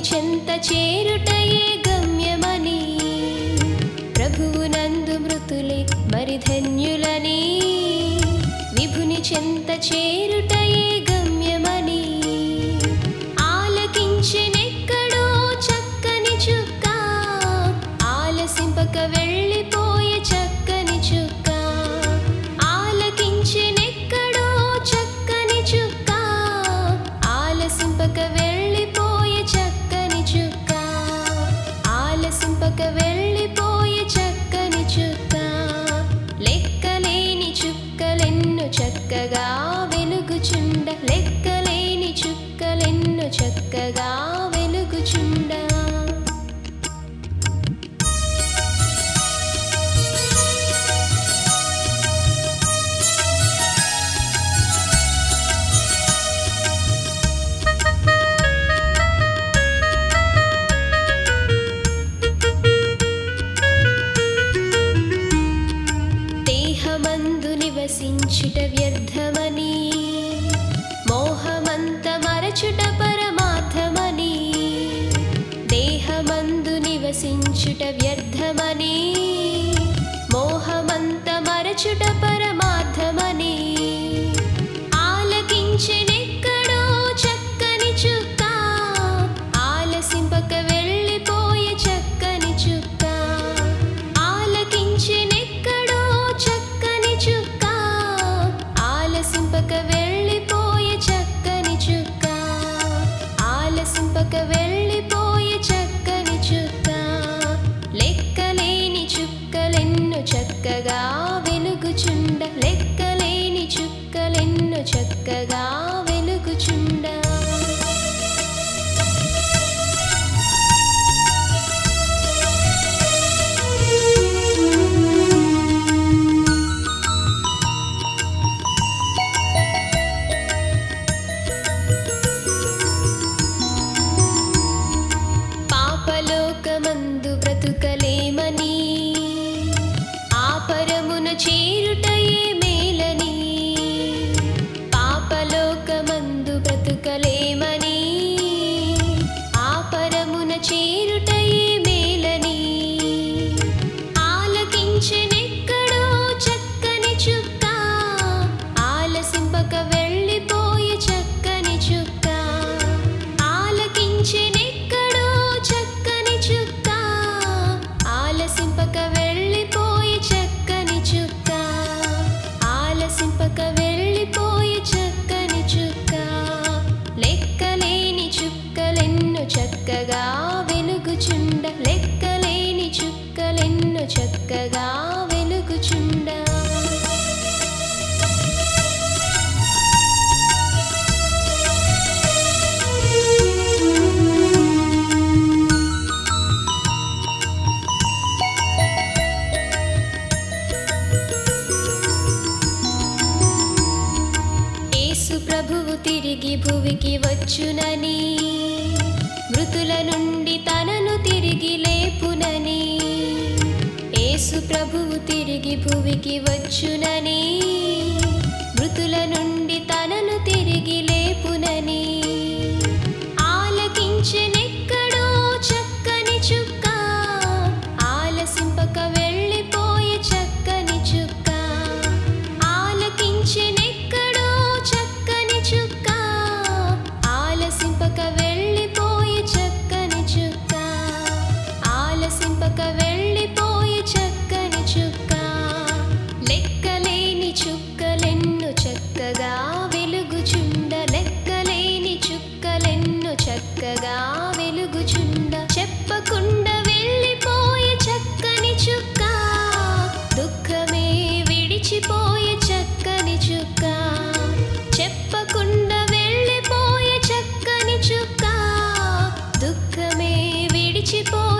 చెంత చేరుటయే గమ్యమని ప్రభువు నందు మృతులే మరి ధన్యులని విభుని చెంత చేరుటయే గమ్యమని ఆలకించెనెక్కడో చక్కని చుక్క ఆలసింపక వెళ్ళిపోయే చక్కని చుక్క ఆలకించెనెక్కడో చక్కని చుక్క ఆలసింపక వెళ్ళిపోయే చక్కని చుక్క ఆలసింపక వెళ్ళిపోయే చక్కని చుక్క లెక్కలేని చుక్కలెన్ను చక్కగా వెలుగుచుండ లెక్కలేని చుక్కలెన్ను చక్కగా వెలుగుచుండ దేహమందు నివసించుట వ్యర్థమని మోహమంత మరచుట పరమార్థమని దేహమందు నివసించుట వ్యర్థమని మోహమంత మరచుట పరమార్థమని ఆలకించెనెక్కడో చక్కని చుక్క ఆలసింపక వెళ్ళిపోయే చక్కని చుక్క ఆలకించెనెక్కడో చక్కని చుక్క ఆలసింపక వెళ్ళిపోయే చక్కని చుక్క ఆలసింపక వెళ్ళిపోయే చక్కని చుక్క లెక్కలేని చుక్కలెన్ను చక్కగా వెలుగుచుండ లెక్కలేని చుక్కలెన్ను చక్కగా వెలుగుచుండ పాపలోకమందు బ్రతుకలేమని ఆపరమున చేరుటయే మేలని పాపలోకమందు బ్రతుకలేమని ఆపరమున చేరుటయే మేలని ఆలకించెనెక్కడో చక్కని చుక్క ఆలసింపక వెళ్ళిపోయే చక్కని చుక్క ఆలకించెనెక్కడో చక్కని చుక్క ఆలసింపక వెళ్ళిపోయే చక్కని చుక్క ఆలసింపక వెళ్ళిపోయే చక్కని చుక్క లెక్కలేని చుక్కలెన్ను చక్కగా వెలుగుచుండ లెక్కలేని చుక్కలెన్ను చక్కగా వెలుగుచుండ యేసు ప్రభువు తిరిగి భువికి వచ్చునని మృతుల నుండి తనను తిరిగి లేపునని యేసు ప్రభువు తిరిగి భువికి వచ్చునని మృతుల నుండి తనను తిరిగి లేపునని ఆలకించెనెక్కడో చక్కని చుక్క ఆలసింపక వెళ్ళిపోయే చక్కని చుక్క ఆలకించెనెక్కడో చక్కని చుక్క ఆలసింపక వెళ్ళిపోయే చక్కని చుక్క ఆలసింపక వెళ్ళిపోయే చక్కని చుక్క లెక్కలేని చుక్కలెన్ను చక్కగా వెలుగుచుండ లెక్కలేని చుక్కలెన్ను చక్కగా వెలుగుచుండ చెప్పకుండా వెళ్ళిపోయే చక్కని చుక్క దుఃఖమే విడిచిపోయే చక్కని చుక్క చెప్పకుండా వెళ్ళిపోయే చక్కని చుక్క దుఃఖమే విడిచిపో